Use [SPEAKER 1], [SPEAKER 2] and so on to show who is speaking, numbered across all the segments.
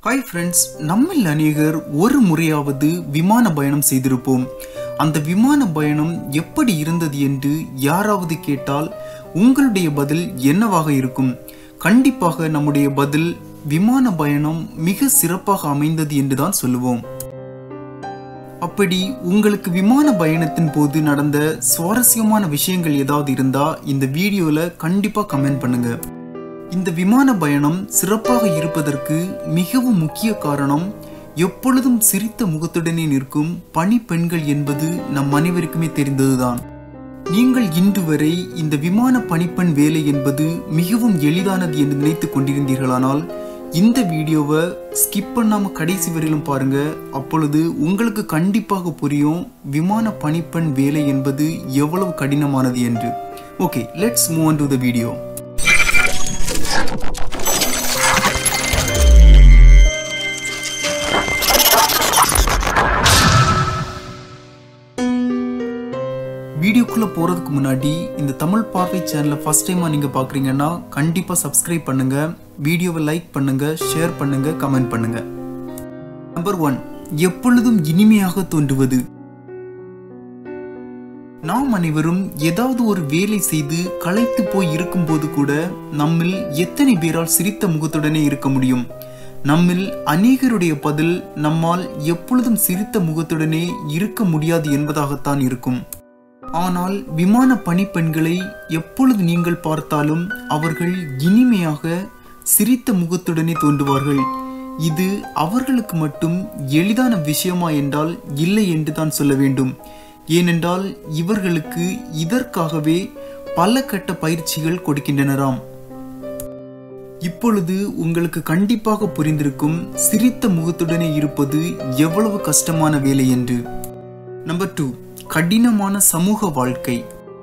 [SPEAKER 1] hi friends நம்மில் அநேகர் ஒரு முறையாவது விமான பயணம் செய்திருப்போம் அந்த விமான பயணம் எப்படி இருந்தது என்று யாராவது கேட்டால் உங்களுடைய பதில் என்னவாக இருக்கும் கண்டிப்பாக நம்முடைய பதில் விமான பயணம் மிக சிறப்பாக அமைந்தது என்று தான் சொல்லுவோம் அப்படி உங்களுக்கு விமான பயணத்தின் போது நடந்த சுவாரஸ்யமான விஷயங்கள் ஏதாவது இருந்தா இந்த வீடியோல கண்டிப்பா கமெண்ட் பண்ணுங்க இந்த விமான பயணம் சிறப்பாக இருப்பதற்கு மிகவும் முக்கிய காரணம் எப்பொழுதும் சிரித்த முகத்துடனே நிற்கும் பணி பெண்கள் என்பது நம் அனைவருக்குமே தெரிந்ததுதான் நீங்கள் இன்று வரை இந்த விமான பணிப்பெண் வேலை என்பது மிகவும் எளிதானது என்று நினைத்துக் கொண்டிருந்தீர்களானால் இந்த வீடியோவை ஸ்கிப் பண்ணாம கடைசி வரையிலும் பாருங்க அப்பொழுது உங்களுக்கு கண்டிப்பாக புரியும் விமான பணிப்பெண் வேலை என்பது எவ்வளவு கடினமானது என்று okay let's move on to the video வீடியோக்குள்ள போறதுக்கு முன்னாடி இந்த தமிழ் பார்வை சேனலை ஃபர்ஸ்ட் டைமா நீங்க பாக்குறீங்கன்னா கண்டிப்பா சப்ஸ்கிரைப் பண்ணுங்க வீடியோவை லைக் பண்ணுங்க ஷேர் பண்ணுங்க கமெண்ட் பண்ணுங்க நம்பர் ஒன் எப்பொழுதும் இனிமையாக தோன்றுவது நாம் அனைவரும் ஏதாவது ஒரு வேலை செய்து களைத்து போய் இருக்கும்போது கூட நம்மில் எத்தனை பேரால் சிரித்த முகத்துடனே இருக்க முடியும் நம்மில் அநேகருடைய பதில் நம்மால் எப்பொழுதும் சிரித்த முகத்துடனே இருக்க முடியாது என்பதாகத்தான் இருக்கும் ஆனால் விமான பணிப்பெண்களை எப்பொழுது நீங்கள் பார்த்தாலும் அவர்கள் இனிமையாக சிரித்த முகத்துடனே தோன்றுவார்கள் இது அவர்களுக்கு மட்டும் எளிதான விஷயமா என்றால் இல்லை என்று தான் சொல்ல வேண்டும் ஏனென்றால் இவர்களுக்கு இதற்காகவே பல கட்ட பயிற்சிகள் கொடுக்கின்றனராம் இப்பொழுது உங்களுக்கு கண்டிப்பாக புரிந்திருக்கும் சிரித்த முகத்துடனே இருப்பது எவ்வளவு கஷ்டமான வேலை என்று நம்பர் டூ கடினமான சமூக வாழ்க்கை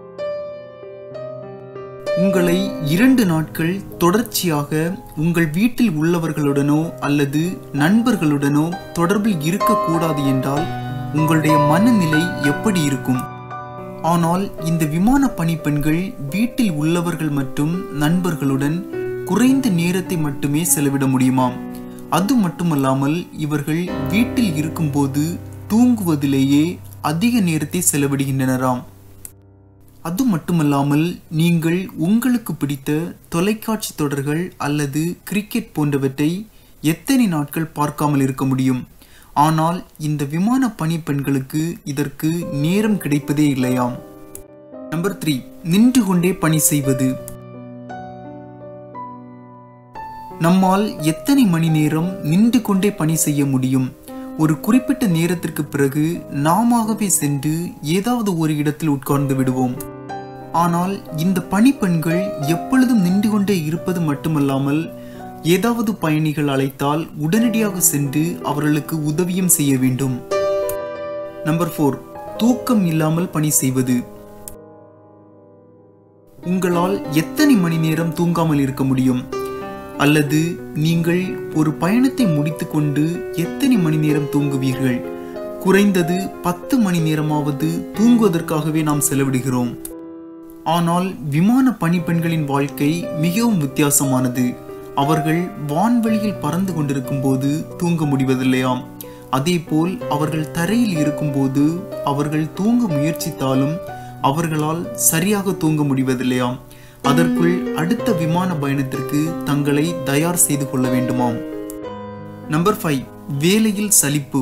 [SPEAKER 1] உங்களை இரண்டு நாட்கள் தொடர்ச்சியாக உங்கள் வீட்டில் உள்ளவர்களுடனோ அல்லது நண்பர்களுடனோ தொடர்பில் இருக்கக்கூடாது என்றால் உங்களுடைய மனநிலை எப்படி இருக்கும் ஆனால் இந்த விமான பணிப்பெண்கள் வீட்டில் உள்ளவர்கள் மற்றும் நண்பர்களுடன் குறைந்த நேரத்தை மட்டுமே செலவிட முடியுமாம் அது மட்டுமல்லாமல் இவர்கள் வீட்டில் இருக்கும்போது தூங்குவதிலேயே அதிக நேரத்தை செலவிடுகின்றனராம் அது மட்டுமல்லாமல் நீங்கள் உங்களுக்கு பிடித்த தொலைக்காட்சி தொடர்கள் அல்லது கிரிக்கெட் போன்றவற்றை எத்தனை நாட்கள் பார்க்காமல் இருக்க முடியும் ஆனால் இந்த விமான பணிப்பெண்களுக்கு இதற்கு நேரம் கிடைப்பதே இல்லையாம் நம்பர் த்ரீ நின்று கொண்டே பணி செய்வது நம்மால் எத்தனை மணி நேரம் நின்று கொண்டே பணி செய்ய முடியும் ஒரு குறிப்பிட்ட நேரத்திற்கு பிறகு நாமவே சென்று ஏதாவது ஒரு இடத்தில் உட்கார்ந்து விடுவோம் ஆனால் இந்த பணிப்பெண்கள் எப்பொழுதும் நின்று கொண்டே இருப்பது மட்டுமல்லாமல் ஏதாவது பயணிகள் அழைத்தால் உடனடியாக சென்று அவர்களுக்கு உதவியும் செய்ய வேண்டும் நம்பர் ஃபோர் தூக்கம் இல்லாமல் பணி செய்வது உங்களால் எத்தனை மணி நேரம் தூங்காமல் இருக்க முடியும் அல்லது நீங்கள் ஒரு பயணத்தை முடித்துக்கொண்டு எத்தனை மணி நேரம் தூங்குவீர்கள் குறைந்தது பத்து மணி நேரமாவது தூங்குவதற்காகவே நாம் செலவிடுகிறோம் ஆனால் விமான பணிப்பெண்களின் வாழ்க்கை மிகவும் வித்தியாசமானது அவர்கள் வான்வெளியில் பறந்து கொண்டிருக்கும் போது தூங்க முடிவதில்லையாம் அதேபோல் அவர்கள் தரையில் இருக்கும்போது அவர்கள் தூங்க முயற்சித்தாலும் அவர்களால் சரியாக தூங்க முடிவதில்லையாம் அதற்குள் அடுத்த விமான பயணத்திற்கு தங்களை தயார் செய்து கொள்ள வேண்டுமாம் நம்பர் ஃபைவ் வேலையில் சலிப்பு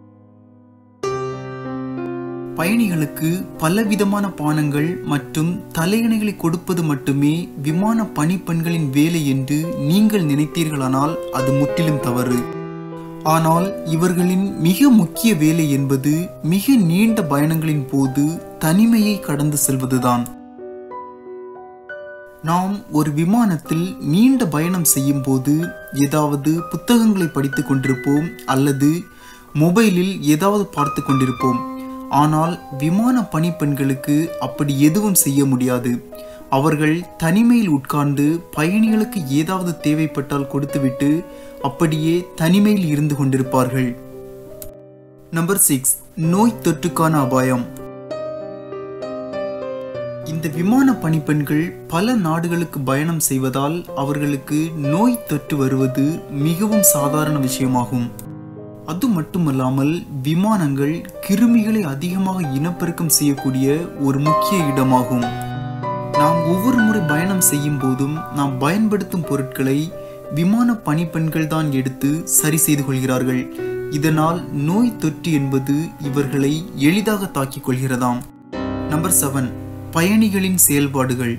[SPEAKER 1] பயணிகளுக்கு பலவிதமான பானங்கள் மற்றும் தலையணைகளை கொடுப்பது மட்டுமே விமான பணிப்பெண்களின் வேலை என்று நீங்கள் நினைத்தீர்களானால் அது முற்றிலும் தவறு ஆனால் இவர்களின் மிக முக்கிய வேலை என்பது மிக நீண்ட பயணங்களின் போது தனிமையை கடந்து செல்வதுதான் நாம் ஒரு விமானத்தில் நீண்ட பயணம் செய்யும் போது ஏதாவது புத்தகங்களை படித்து கொண்டிருப்போம் அல்லது மொபைலில் ஏதாவது பார்த்து கொண்டிருப்போம் ஆனால் விமான பணிப்பெண்களுக்கு அப்படி எதுவும் செய்ய முடியாது அவர்கள் தனிமையில் உட்கார்ந்து பயணிகளுக்கு ஏதாவது தேவைப்பட்டால் கொடுத்துவிட்டு அப்படியே தனிமையில் இருந்து கொண்டிருப்பார்கள் நம்பர் சிக்ஸ் நோய் தொற்றுக்கான அபாயம் இந்த இந்த விமான பணிப்பெண்கள் பல நாடுகளுக்கு பயணம் செய்வதால் அவர்களுக்கு நோய் தொற்று வருவது மிகவும் சாதாரண விஷயமாகும் அது மட்டுமல்லாமல் விமானங்கள் கிருமிகளை அதிகமாக இனப்பெருக்கம் செய்யக்கூடிய ஒரு முக்கிய இடமாகும் நாம் ஒவ்வொரு முறை பயணம் செய்யும் போதும் நாம் பயன்படுத்தும் பொருட்களை விமான பணிப்பெண்கள் தான் எடுத்து சரி செய்து கொள்கிறார்கள் இதனால் நோய் தொற்று என்பது இவர்களை எளிதாக தாக்கிக் கொள்கிறதாம் நம்பர் செவன் பயணிகளின் செயல்பாடுகள்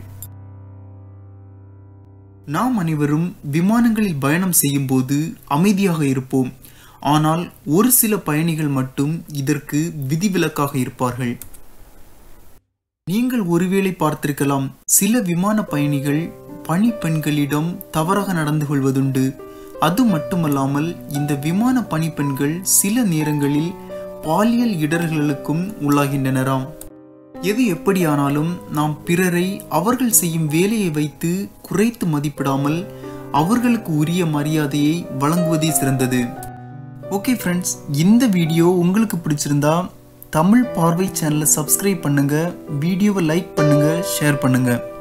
[SPEAKER 1] நாம் அனைவரும் விமானங்களில் பயணம் செய்யும் போது அமைதியாக இருப்போம் ஆனால் ஒரு சில பயணிகள் மட்டும் இதற்கு விதிவிலக்காக இருப்பார்கள் நீங்கள் ஒருவேளை பார்த்திருக்கலாம் சில விமான பயணிகள் பணிப்பெண்களிடம் தவறாக நடந்து கொள்வதுண்டு அது மட்டுமல்லாமல் இந்த விமான பணிப்பெண்கள் சில நேரங்களில் பாலியல் இடர்களுக்கும் உள்ளாகின்றனராம் எது எப்படியானாலும் நாம் பிறரை அவர்கள் செய்யும் வேலையை வைத்து குறைத்து மதிப்பிடாமல் அவர்களுக்கு உரிய மரியாதையை வழங்குவதே சிறந்தது ஓகே ஃப்ரெண்ட்ஸ் இந்த வீடியோ உங்களுக்கு பிடிச்சிருந்தா தமிழ் பார்வை சேனலை சப்ஸ்கிரைப் பண்ணுங்க வீடியோவை லைக் பண்ணுங்க ஷேர் பண்ணுங்க